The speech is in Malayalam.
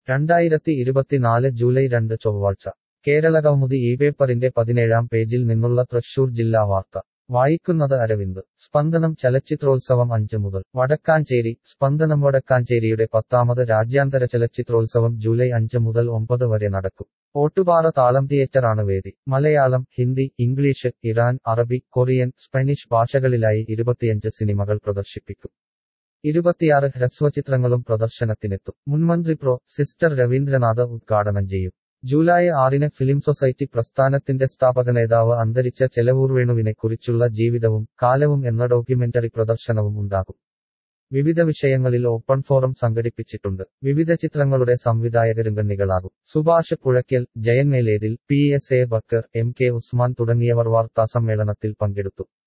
രണ്ടായിരത്തി ഇരുപത്തിനാല് ജൂലൈ രണ്ട് ചൊവ്വാഴ്ച കേരളകൗമുദി ഈ പേപ്പറിന്റെ പതിനേഴാം പേജിൽ നിന്നുള്ള തൃശൂർ ജില്ലാ വാർത്ത വായിക്കുന്നത് അരവിന്ദ് സ്പന്ദനം ചലച്ചിത്രോത്സവം അഞ്ച് മുതൽ വടക്കാഞ്ചേരി സ്പന്ദനം വടക്കാഞ്ചേരിയുടെ പത്താമത് രാജ്യാന്തര ചലച്ചിത്രോത്സവം ജൂലൈ അഞ്ച് മുതൽ ഒമ്പത് വരെ നടക്കും ഓട്ടുപാറ താളം തിയേറ്ററാണ് വേദി മലയാളം ഹിന്ദി ഇംഗ്ലീഷ് ഇറാൻ അറബി കൊറിയൻ സ്പാനിഷ് ഭാഷകളിലായി ഇരുപത്തിയഞ്ച് സിനിമകൾ പ്രദർശിപ്പിക്കും ഇരുപത്തിയാറ് ഹ്രസ്വചിത്രങ്ങളും പ്രദർശനത്തിനെത്തും മുൻമന്ത്രി പ്രോ സിസ്റ്റർ രവീന്ദ്രനാഥ് ഉദ്ഘാടനം ചെയ്യും ജൂലൈ ആറിന് ഫിലിം സൊസൈറ്റി പ്രസ്ഥാനത്തിന്റെ സ്ഥാപക നേതാവ് അന്തരിച്ച ചെലവൂർ വേണുവിനെ കുറിച്ചുള്ള ജീവിതവും കാലവും എന്ന ഡോക്യുമെന്ററി പ്രദർശനവും ഉണ്ടാകും വിവിധ വിഷയങ്ങളിൽ ഓപ്പൺ ഫോറം സംഘടിപ്പിച്ചിട്ടുണ്ട് വിവിധ ചിത്രങ്ങളുടെ സംവിധായകരും കണ്ണികളാകും Subhash Puzhakkal Jayan Melethil P S A Bakker M K Usman തുടങ്ങിയവർ വാർത്താസമ്മേളനത്തിൽ പങ്കെടുത്തു